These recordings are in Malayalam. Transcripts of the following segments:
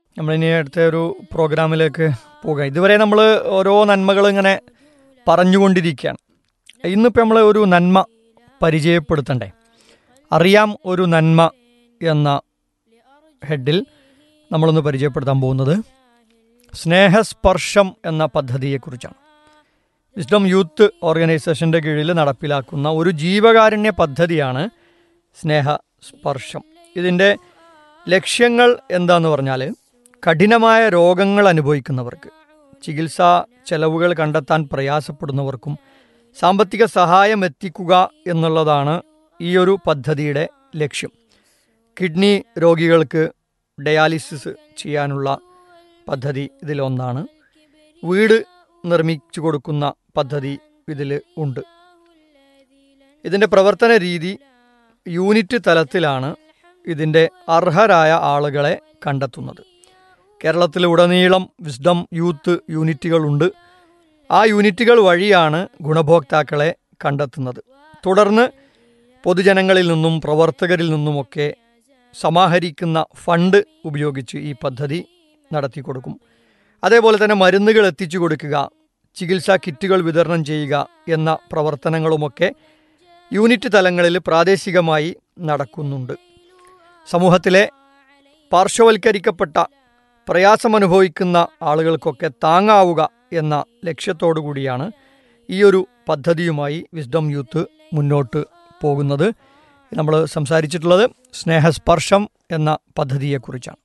നമ്മളിനി അടുത്ത ഒരു പ്രോഗ്രാമിലേക്ക് പോകാം ഇതുവരെ നമ്മൾ ഓരോ നന്മകൾ ഇങ്ങനെ പറഞ്ഞുകൊണ്ടിരിക്കുകയാണ് ഇന്നിപ്പോൾ നമ്മൾ ഒരു നന്മ പരിചയപ്പെടുത്തണ്ടേ അറിയാം ഒരു നന്മ എന്ന ഹെഡിൽ നമ്മളൊന്ന് പരിചയപ്പെടുത്താൻ പോകുന്നത് സ്നേഹസ്പർശം എന്ന പദ്ധതിയെക്കുറിച്ചാണ് വിസ്ഡം യൂത്ത് ഓർഗനൈസേഷൻ്റെ കീഴിൽ നടപ്പിലാക്കുന്ന ഒരു ജീവകാരുണ്യ പദ്ധതിയാണ് സ്നേഹസ്പർശം ഇതിൻ്റെ ലക്ഷ്യങ്ങൾ എന്താന്ന് പറഞ്ഞാൽ കഠിനമായ രോഗങ്ങൾ അനുഭവിക്കുന്നവർക്ക് ചികിത്സാ ചെലവുകൾ കണ്ടെത്താൻ പ്രയാസപ്പെടുന്നവർക്കും സാമ്പത്തിക സഹായം എത്തിക്കുക എന്നുള്ളതാണ് ഈ ഒരു പദ്ധതിയുടെ ലക്ഷ്യം കിഡ്നി രോഗികൾക്ക് ഡയാലിസിസ് ചെയ്യാനുള്ള പദ്ധതി ഇതിലൊന്നാണ് വീട് നിർമ്മിച്ചു കൊടുക്കുന്ന പദ്ധതി ഇതിൽ ഉണ്ട് ഇതിൻ്റെ പ്രവർത്തന രീതി യൂണിറ്റ് തലത്തിലാണ് ഇതിൻ്റെ അർഹരായ ആളുകളെ കണ്ടെത്തുന്നത് കേരളത്തിലുടനീളം വിസ്ഡം യൂത്ത് യൂണിറ്റുകളുണ്ട് ആ യൂണിറ്റുകൾ വഴിയാണ് ഗുണഭോക്താക്കളെ കണ്ടെത്തുന്നത് തുടർന്ന് പൊതുജനങ്ങളിൽ നിന്നും പ്രവർത്തകരിൽ നിന്നുമൊക്കെ സമാഹരിക്കുന്ന ഫണ്ട് ഉപയോഗിച്ച് ഈ പദ്ധതി നടത്തി കൊടുക്കും അതേപോലെ തന്നെ മരുന്നുകൾ എത്തിച്ചു കൊടുക്കുക ചികിത്സാ കിറ്റുകൾ വിതരണം ചെയ്യുക എന്ന പ്രവർത്തനങ്ങളുമൊക്കെ യൂണിറ്റ് തലങ്ങളിൽ പ്രാദേശികമായി നടക്കുന്നുണ്ട് സമൂഹത്തിലെ പാർശ്വവൽക്കരിക്കപ്പെട്ട പ്രയാസമനുഭവിക്കുന്ന ആളുകൾക്കൊക്കെ താങ്ങാവുക എന്ന ലക്ഷ്യത്തോടു കൂടിയാണ് ഈ ഒരു പദ്ധതിയുമായി വിസ്ഡം യൂത്ത് മുന്നോട്ട് പോകുന്നത് നമ്മൾ സംസാരിച്ചിട്ടുള്ളത് സ്നേഹസ്പർശം എന്ന പദ്ധതിയെക്കുറിച്ചാണ്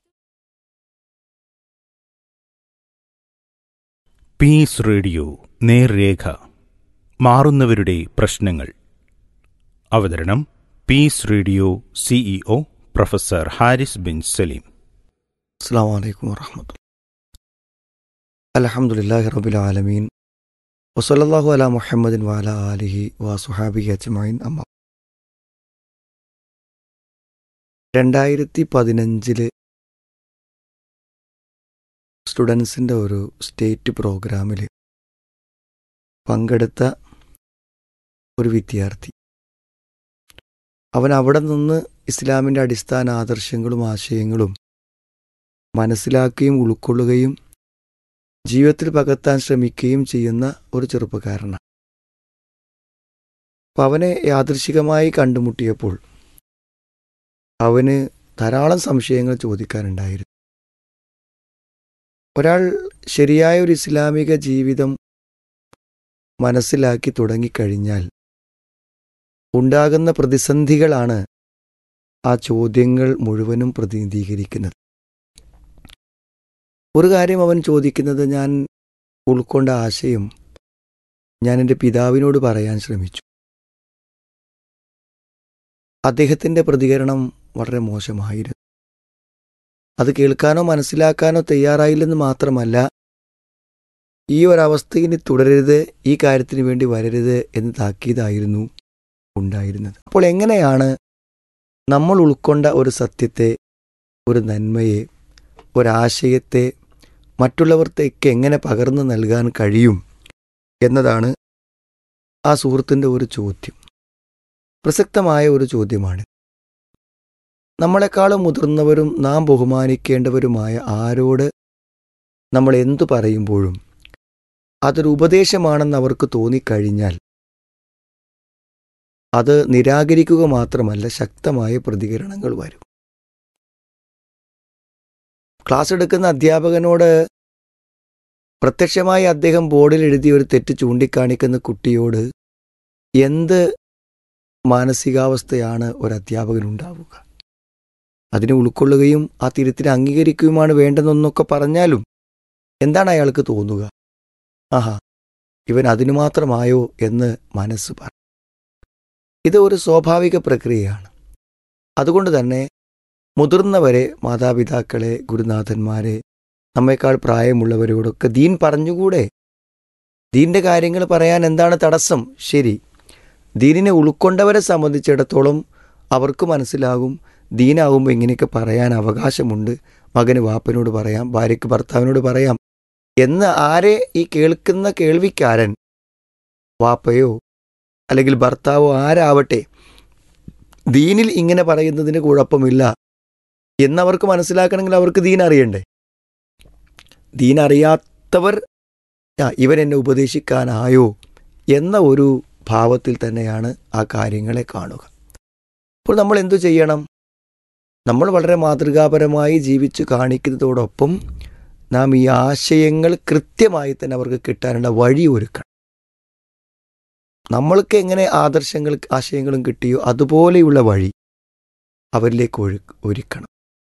പീസ് റേഡിയോ നേർരേഖ മാറുന്നവരുടെ പ്രശ്നങ്ങൾ അവതരണം peace radio CEO professor Haris bin Saleem അസ്സാം വലൈക്കും വർഹമത്തു അലഹമുല്ലാഹി റബുലാലമീൻ വസലല്ലാഹു അല മുഹമ്മദിൻ വാല ആലിഹി വാസുഹാബി അജ്മൈൻ അമ്മ രണ്ടായിരത്തി പതിനഞ്ചില് സ്റ്റുഡൻസിൻ്റെ ഒരു സ്റ്റേറ്റ് പ്രോഗ്രാമിൽ പങ്കെടുത്ത ഒരു വിദ്യാർത്ഥി അവൻ അവിടെ നിന്ന് ഇസ്ലാമിൻ്റെ അടിസ്ഥാന ആദർശങ്ങളും ആശയങ്ങളും മനസ്സിലാക്കുകയും ഉൾക്കൊള്ളുകയും ജീവിതത്തിൽ പകർത്താൻ ശ്രമിക്കുകയും ചെയ്യുന്ന ഒരു ചെറുപ്പക്കാരനാണ് അപ്പം അവനെ യാദൃശികമായി കണ്ടുമുട്ടിയപ്പോൾ അവന് ധാരാളം സംശയങ്ങൾ ചോദിക്കാനുണ്ടായിരുന്നു ഒരാൾ ശരിയായ ഒരു ഇസ്ലാമിക ജീവിതം മനസ്സിലാക്കി തുടങ്ങിക്കഴിഞ്ഞാൽ ഉണ്ടാകുന്ന പ്രതിസന്ധികളാണ് ആ ചോദ്യങ്ങൾ മുഴുവനും പ്രതിനിധീകരിക്കുന്നത് ഒരു കാര്യം അവൻ ചോദിക്കുന്നത് ഞാൻ ഉൾക്കൊണ്ട ആശയം ഞാൻ എൻ്റെ പിതാവിനോട് പറയാൻ ശ്രമിച്ചു അദ്ദേഹത്തിൻ്റെ പ്രതികരണം വളരെ മോശമായിരുന്നു അത് കേൾക്കാനോ മനസ്സിലാക്കാനോ തയ്യാറായില്ലെന്ന് മാത്രമല്ല ഈ ഒരവസ്ഥ ഇനി തുടരരുത് ഈ കാര്യത്തിന് വേണ്ടി വരരുത് എന്ന് താക്കീതായിരുന്നു ഉണ്ടായിരുന്നത് അപ്പോൾ എങ്ങനെയാണ് നമ്മൾ ഉൾക്കൊണ്ട ഒരു സത്യത്തെ ഒരു നന്മയെ ഒരാശയത്തെ മറ്റുള്ളവർത്തേക്ക് എങ്ങനെ പകർന്നു നൽകാൻ കഴിയും എന്നതാണ് ആ സുഹൃത്തിൻ്റെ ഒരു ചോദ്യം പ്രസക്തമായ ഒരു ചോദ്യമാണ് നമ്മളെക്കാളും മുതിർന്നവരും നാം ബഹുമാനിക്കേണ്ടവരുമായ ആരോട് നമ്മൾ എന്തു പറയുമ്പോഴും അതൊരു ഉപദേശമാണെന്ന് അവർക്ക് തോന്നിക്കഴിഞ്ഞാൽ അത് നിരാകരിക്കുക മാത്രമല്ല ശക്തമായ പ്രതികരണങ്ങൾ വരും ക്ലാസ് എടുക്കുന്ന അധ്യാപകനോട് പ്രത്യക്ഷമായി അദ്ദേഹം ബോർഡിൽ എഴുതിയ ഒരു തെറ്റ് ചൂണ്ടിക്കാണിക്കുന്ന കുട്ടിയോട് എന്ത് മാനസികാവസ്ഥയാണ് ഒരു അധ്യാപകനുണ്ടാവുക അതിനെ ഉൾക്കൊള്ളുകയും ആ തിരുത്തിനെ അംഗീകരിക്കുകയുമാണ് വേണ്ടതെന്നൊക്കെ പറഞ്ഞാലും എന്താണ് അയാൾക്ക് തോന്നുക ആഹാ ഇവൻ അതിനു മാത്രമായോ എന്ന് മനസ്സ് പറയും ഇത് ഒരു സ്വാഭാവിക പ്രക്രിയയാണ് അതുകൊണ്ട് തന്നെ മുതിർന്നവരെ മാതാപിതാക്കളെ ഗുരുനാഥന്മാരെ നമ്മേക്കാൾ പ്രായമുള്ളവരോടൊക്കെ ദീൻ പറഞ്ഞുകൂടെ ദീൻ്റെ കാര്യങ്ങൾ പറയാൻ എന്താണ് തടസ്സം ശരി ദീനിനെ ഉൾക്കൊണ്ടവരെ സംബന്ധിച്ചിടത്തോളം അവർക്ക് മനസ്സിലാകും ദീനാകുമ്പോൾ ഇങ്ങനെയൊക്കെ പറയാൻ അവകാശമുണ്ട് മകന് വാപ്പനോട് പറയാം ഭാര്യയ്ക്ക് ഭർത്താവിനോട് പറയാം എന്ന് ആരെ ഈ കേൾക്കുന്ന കേൾവിക്കാരൻ വാപ്പയോ അല്ലെങ്കിൽ ഭർത്താവോ ആരാവട്ടെ ദീനിൽ ഇങ്ങനെ പറയുന്നതിന് കുഴപ്പമില്ല എന്നവർക്ക് മനസ്സിലാക്കണമെങ്കിൽ അവർക്ക് ദീൻ അറിയണ്ടേ ദീൻ അറിയാത്തവർ "ആ, ഇവൻ എന്നെ ഉപദേശിക്കാനായോ എന്ന ഒരു ഭാവത്തിൽ തന്നെയാണ് ആ കാര്യങ്ങളെ കാണുക അപ്പോൾ നമ്മൾ എന്തു ചെയ്യണം നമ്മൾ വളരെ മാതൃകാപരമായി ജീവിച്ചു കാണിക്കുന്നതോടൊപ്പം നാം ഈ ആശയങ്ങൾ കൃത്യമായി തന്നെ അവർക്ക് കിട്ടാനുള്ള വഴി ഒരുക്കണം നമ്മൾക്ക് എങ്ങനെ ആദർശങ്ങൾ ആശയങ്ങളും കിട്ടിയോ അതുപോലെയുള്ള വഴി അവരിലേക്ക് ഒഴു ഒരുക്കണം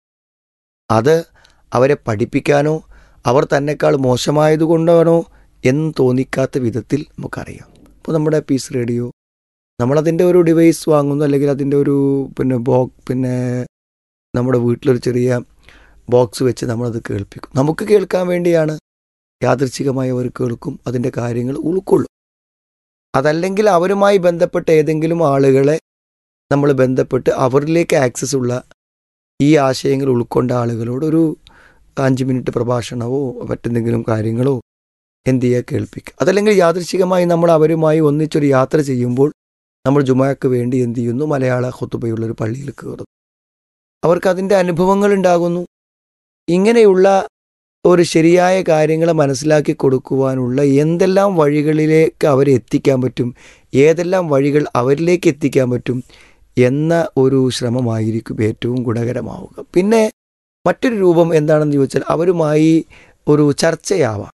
അത് അവരെ പഠിപ്പിക്കാനോ അവർ തന്നെക്കാൾ മോശമായതുകൊണ്ടാണോ എന്ന് തോന്നിക്കാത്ത വിധത്തിൽ നമുക്കറിയാം ഇപ്പോൾ നമ്മുടെ പീസ് റേഡിയോ നമ്മളതിൻ്റെ ഒരു ഡിവൈസ് വാങ്ങുന്നു അല്ലെങ്കിൽ അതിൻ്റെ ഒരു പിന്നെ ബോ പിന്നെ നമ്മുടെ വീട്ടിലൊരു ചെറിയ ബോക്സ് വെച്ച് നമ്മളത് കേൾപ്പിക്കും നമുക്ക് കേൾക്കാൻ വേണ്ടിയാണ് യാദൃച്ഛികമായി അവർ കേൾക്കും അതിൻ്റെ കാര്യങ്ങൾ ഉൾക്കൊള്ളും അതല്ലെങ്കിൽ അവരുമായി ബന്ധപ്പെട്ട ഏതെങ്കിലും ആളുകളെ നമ്മൾ ബന്ധപ്പെട്ട് അവരിലേക്ക് ആക്സസ് ഉള്ള ഈ ആശയങ്ങൾ ഉൾക്കൊണ്ട ആളുകളോട് ഒരു അഞ്ച് മിനിറ്റ് പ്രഭാഷണമോ മറ്റെന്തെങ്കിലും കാര്യങ്ങളോ എന്ത് ചെയ്യുക കേൾപ്പിക്കുക അതല്ലെങ്കിൽ യാദൃശികമായി നമ്മൾ അവരുമായി ഒന്നിച്ചൊരു യാത്ര ചെയ്യുമ്പോൾ നമ്മൾ ജുമാക്ക് വേണ്ടി എന്ത് ചെയ്യുന്നു മലയാള ഹൊത്തുബയുള്ള ഒരു പള്ളിയിൽ കയറുന്നു അവർക്ക് അതിൻ്റെ അനുഭവങ്ങൾ ഉണ്ടാകുന്നു ഇങ്ങനെയുള്ള ഒരു ശരിയായ കാര്യങ്ങൾ മനസ്സിലാക്കി കൊടുക്കുവാനുള്ള എന്തെല്ലാം വഴികളിലേക്ക് അവരെ എത്തിക്കാൻ പറ്റും ഏതെല്ലാം വഴികൾ അവരിലേക്ക് എത്തിക്കാൻ പറ്റും എന്ന ഒരു ശ്രമമായിരിക്കും ഏറ്റവും ഗുണകരമാവുക പിന്നെ മറ്റൊരു രൂപം എന്താണെന്ന് ചോദിച്ചാൽ അവരുമായി ഒരു ചർച്ചയാവാം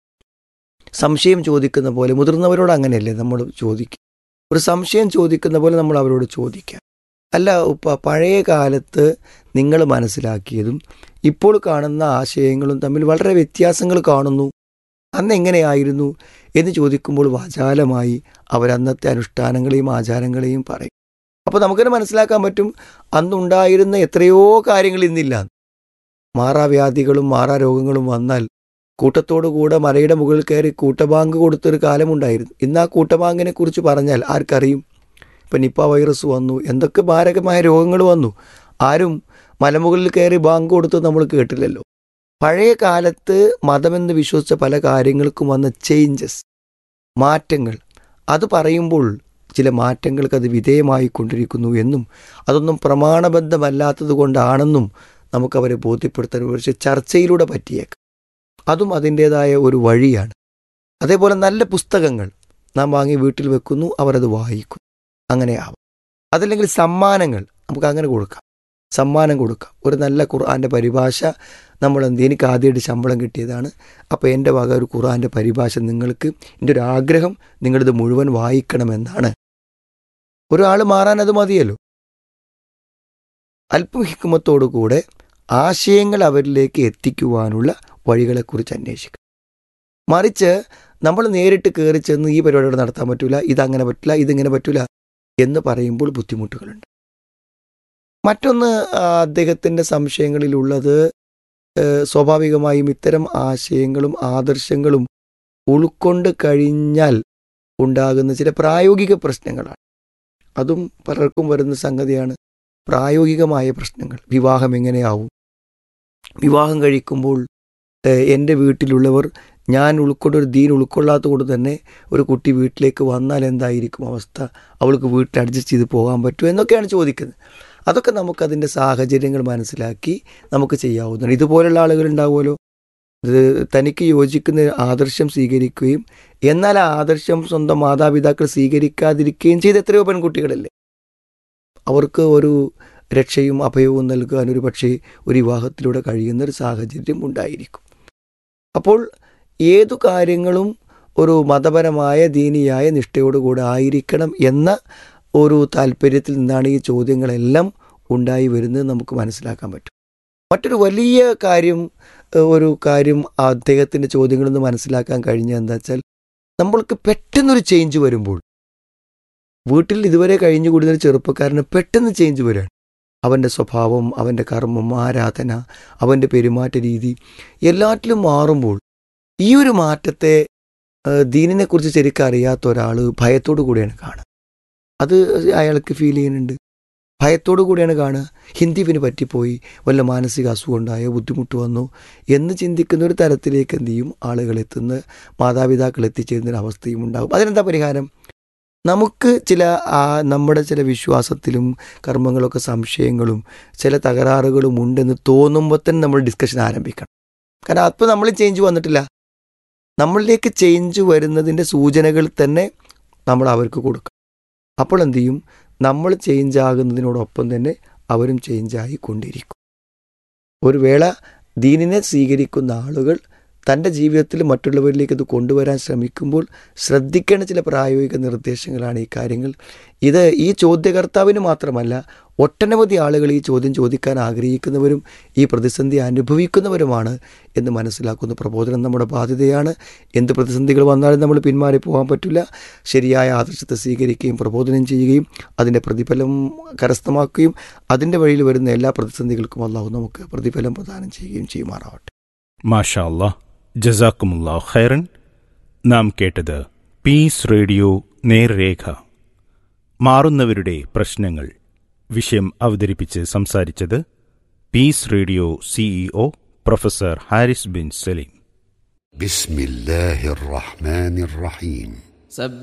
സംശയം ചോദിക്കുന്ന പോലെ മുതിർന്നവരോട് അങ്ങനെയല്ലേ നമ്മൾ ചോദിക്കുക ഒരു സംശയം ചോദിക്കുന്ന പോലെ നമ്മൾ അവരോട് ചോദിക്കാം അല്ല ഉപ്പ പഴയ കാലത്ത് നിങ്ങൾ മനസ്സിലാക്കിയതും ഇപ്പോൾ കാണുന്ന ആശയങ്ങളും തമ്മിൽ വളരെ വ്യത്യാസങ്ങൾ കാണുന്നു അന്ന് എങ്ങനെയായിരുന്നു എന്ന് ചോദിക്കുമ്പോൾ വാചാലമായി അവരന്നത്തെ അനുഷ്ഠാനങ്ങളെയും ആചാരങ്ങളെയും പറയും അപ്പോൾ നമുക്കത് മനസ്സിലാക്കാൻ പറ്റും അന്നുണ്ടായിരുന്ന എത്രയോ കാര്യങ്ങൾ ഇന്നില്ല മാറാവ്യാധികളും മാറാരോഗങ്ങളും വന്നാൽ കൂട്ടത്തോടു കൂടെ മലയുടെ മുകളിൽ കയറി കൂട്ടബാങ്ക് കൊടുത്തൊരു കാലമുണ്ടായിരുന്നു ഇന്ന് ആ കൂട്ടബാങ്കിനെ കുറിച്ച് പറഞ്ഞാൽ ആർക്കറിയും ഇപ്പം നിപ്പ വൈറസ് വന്നു എന്തൊക്കെ മാരകമായ രോഗങ്ങൾ വന്നു ആരും മലമുകളിൽ കയറി ബാങ്ക് കൊടുത്ത് നമ്മൾ കേട്ടില്ലല്ലോ പഴയ കാലത്ത് മതമെന്ന് വിശ്വസിച്ച പല കാര്യങ്ങൾക്കും വന്ന ചേഞ്ചസ് മാറ്റങ്ങൾ അത് പറയുമ്പോൾ ചില മാറ്റങ്ങൾക്ക് അത് വിധേയമായി കൊണ്ടിരിക്കുന്നു എന്നും അതൊന്നും പ്രമാണബദ്ധമല്ലാത്തത് കൊണ്ടാണെന്നും നമുക്കവരെ ബോധ്യപ്പെടുത്താൻ പക്ഷേ ചർച്ചയിലൂടെ പറ്റിയേക്കാം അതും അതിൻ്റേതായ ഒരു വഴിയാണ് അതേപോലെ നല്ല പുസ്തകങ്ങൾ നാം വാങ്ങി വീട്ടിൽ വെക്കുന്നു അവരത് വായിക്കും അങ്ങനെ ആവാം അതല്ലെങ്കിൽ സമ്മാനങ്ങൾ നമുക്ക് അങ്ങനെ കൊടുക്കാം സമ്മാനം കൊടുക്കാം ഒരു നല്ല ഖുർആൻ്റെ പരിഭാഷ നമ്മൾ എന്ത് എനിക്ക് ആദ്യമായിട്ട് ശമ്പളം കിട്ടിയതാണ് അപ്പോൾ എൻ്റെ വക ഒരു ഖുർആൻ്റെ പരിഭാഷ നിങ്ങൾക്ക് എൻ്റെ ഒരു ആഗ്രഹം നിങ്ങളിത് മുഴുവൻ വായിക്കണമെന്നാണ് ഒരാൾ മാറാൻ അത് മതിയല്ലോ അല്പം ഹിക്കുമത്തോടു കൂടെ ആശയങ്ങൾ അവരിലേക്ക് എത്തിക്കുവാനുള്ള വഴികളെക്കുറിച്ച് അന്വേഷിക്കുക മറിച്ച് നമ്മൾ നേരിട്ട് കയറി ചെന്ന് ഈ പരിപാടിയോട് നടത്താൻ പറ്റില്ല ഇതങ്ങനെ പറ്റില്ല ഇതിങ്ങനെ പറ്റില്ല എന്ന് പറയുമ്പോൾ ബുദ്ധിമുട്ടുകളുണ്ട് മറ്റൊന്ന് ആ, അദ്ദേഹത്തിൻ്റെ സംശയങ്ങളിലുള്ളത് ഏഹ്, സ്വാഭാവികമായും ഇത്തരം ആശയങ്ങളും ആദർശങ്ങളും ഉൾക്കൊണ്ട് കഴിഞ്ഞാൽ ഉണ്ടാകുന്ന ചില പ്രായോഗിക പ്രശ്നങ്ങളാണ് അതും പലർക്കും വരുന്ന സംഗതിയാണ് പ്രായോഗികമായ പ്രശ്നങ്ങൾ വിവാഹം എങ്ങനെയാവും വിവാഹം കഴിക്കുമ്പോൾ ഏഹ്, എൻ്റെ വീട്ടിലുള്ളവർ ഞാൻ ഉൾക്കൊണ്ടൊരു ദീൻ ഉൾക്കൊള്ളാത്തത് കൊണ്ട് തന്നെ ഒരു കുട്ടി വീട്ടിലേക്ക് വന്നാൽ എന്തായിരിക്കും അവസ്ഥ അവൾക്ക് വീട്ടിൽ അഡ്ജസ്റ്റ് ചെയ്ത് പോകാൻ പറ്റുമോ എന്നൊക്കെയാണ് ചോദിക്കുന്നത് അതൊക്കെ നമുക്കതിൻ്റെ സാഹചര്യങ്ങൾ മനസ്സിലാക്കി നമുക്ക് ചെയ്യാവുന്നതാണ് ഇതുപോലുള്ള ആളുകൾ ഉണ്ടാവുമല്ലോ ഇത് തനിക്ക് യോജിക്കുന്ന ആദർശം സ്വീകരിക്കുകയും എന്നാൽ ആ ആദർശം സ്വന്തം മാതാപിതാക്കൾ സ്വീകരിക്കാതിരിക്കുകയും ചെയ്ത എത്രയോ പെൺകുട്ടികളല്ലേ അവർക്ക് ഒരു രക്ഷയും അഭയവും നൽകാൻ ഒരു പക്ഷേ ഒരു വിവാഹത്തിലൂടെ കഴിയുന്ന ഒരു സാഹചര്യം ഉണ്ടായിരിക്കും അപ്പോൾ ഏതു കാര്യങ്ങളും ഒരു മതപരമായ ദീനിയായ നിഷ്ഠയോടുകൂടെ ആയിരിക്കണം എന്ന ഒരു താല്പര്യത്തിൽ നിന്നാണ് ഈ ചോദ്യങ്ങളെല്ലാം ഉണ്ടായി വരുന്നത് നമുക്ക് മനസ്സിലാക്കാൻ പറ്റും മറ്റൊരു വലിയ കാര്യം ഏഹ്, ഒരു കാര്യം അദ്ദേഹത്തിൻ്റെ ചോദ്യങ്ങളിൽ നിന്ന് മനസ്സിലാക്കാൻ കഴിഞ്ഞ എന്താ വെച്ചാൽ നമ്മൾക്ക് പെട്ടെന്നൊരു ചേഞ്ച് വരുമ്പോൾ വീട്ടിൽ ഇതുവരെ കഴിഞ്ഞു കൂടുന്ന ഒരു ചെറുപ്പക്കാരന് പെട്ടെന്ന് ചേഞ്ച് വരികയാണ് അവൻ്റെ സ്വഭാവം അവൻ്റെ കർമ്മം ആരാധന അവൻ്റെ പെരുമാറ്റ രീതി എല്ലാറ്റിലും മാറുമ്പോൾ ഈ ഒരു മാറ്റത്തെ ഏഹ്, ദീനിനെക്കുറിച്ച് ശരിക്കും അറിയാത്ത ഒരാൾ ഭയത്തോടു കൂടിയാണ് കാണുക അത് അയാൾക്ക് ഫീൽ ചെയ്യുന്നുണ്ട് ഭയത്തോടു കൂടിയാണ് കാണുക ഹിന്ദിവിന് പറ്റിപ്പോയി വല്ല മാനസിക അസുഖം ഉണ്ടായോ ബുദ്ധിമുട്ട് വന്നു എന്ന് ചിന്തിക്കുന്ന ഒരു തരത്തിലേക്ക് എന്ത് ചെയ്യും ആളുകൾ എത്തുന്ന മാതാപിതാക്കൾ എത്തിച്ചേരുന്ന ഒരു അവസ്ഥയും ഉണ്ടാകും അതിനെന്താ പരിഹാരം നമുക്ക് ചില ആ നമ്മുടെ ചില വിശ്വാസത്തിലും കർമ്മങ്ങളൊക്കെ സംശയങ്ങളും ചില തകരാറുകളും ഉണ്ടെന്ന് തോന്നുമ്പോൾ തന്നെ നമ്മൾ ഡിസ്കഷൻ ആരംഭിക്കണം കാരണം അപ്പോൾ നമ്മൾ ചേഞ്ച് വന്നിട്ടില്ല നമ്മളിലേക്ക് ചേഞ്ച് വരുന്നതിൻ്റെ സൂചനകൾ തന്നെ നമ്മൾ അവർക്ക് കൊടുക്കണം അപ്പോൾ എന്ത് ചെയ്യും നമ്മൾ ചേഞ്ച് ആകുന്നതിനോടൊപ്പം തന്നെ അവരും ചേഞ്ച് ആയിക്കൊണ്ടിരിക്കും ഒരു വേള ദീനിനെ സ്വീകരിക്കുന്ന ആളുകൾ തൻ്റെ ജീവിതത്തിൽ മറ്റുള്ളവരിലേക്ക് ഇത് കൊണ്ടുവരാൻ ശ്രമിക്കുമ്പോൾ ശ്രദ്ധിക്കേണ്ട ചില പ്രായോഗിക നിർദ്ദേശങ്ങളാണ് ഈ കാര്യങ്ങൾ ഇത് ഈ ചോദ്യകർത്താവിന് മാത്രമല്ല ഒട്ടനവധി ആളുകൾ ഈ ചോദ്യം ചോദിക്കാൻ ആഗ്രഹിക്കുന്നവരും ഈ പ്രതിസന്ധി അനുഭവിക്കുന്നവരുമാണ് എന്ന് മനസ്സിലാക്കുന്ന പ്രബോധനം നമ്മുടെ ബാധ്യതയാണ് എന്ത് പ്രതിസന്ധികൾ വന്നാലും നമ്മൾ പിന്മാറി പോകാൻ പറ്റില്ല ശരിയായ ആദർശത്തെ സ്വീകരിക്കുകയും പ്രബോധനം ചെയ്യുകയും അതിൻ്റെ പ്രതിഫലം കരസ്ഥമാക്കുകയും അതിൻ്റെ വഴിയിൽ വരുന്ന എല്ലാ പ്രതിസന്ധികൾക്കും അള്ളാഹു നമുക്ക് പ്രതിഫലം പ്രദാനം ചെയ്യുകയും ചെയ്യുമാറാവട്ടെ മാഷാ അല്ലാ ജസാക്കുമുല്ലാ ഖൈറൻ നാം കേട്ടത് പീസ് റേഡിയോ നേർരേഖ മാറുന്നവരുടെ പ്രശ്നങ്ങൾ വിഷയം അവതരിപ്പിച്ച് സംസാരിച്ചത് peace radio CEO professor Haris bin Saleem بسم الله الرحمن الرحيم سبح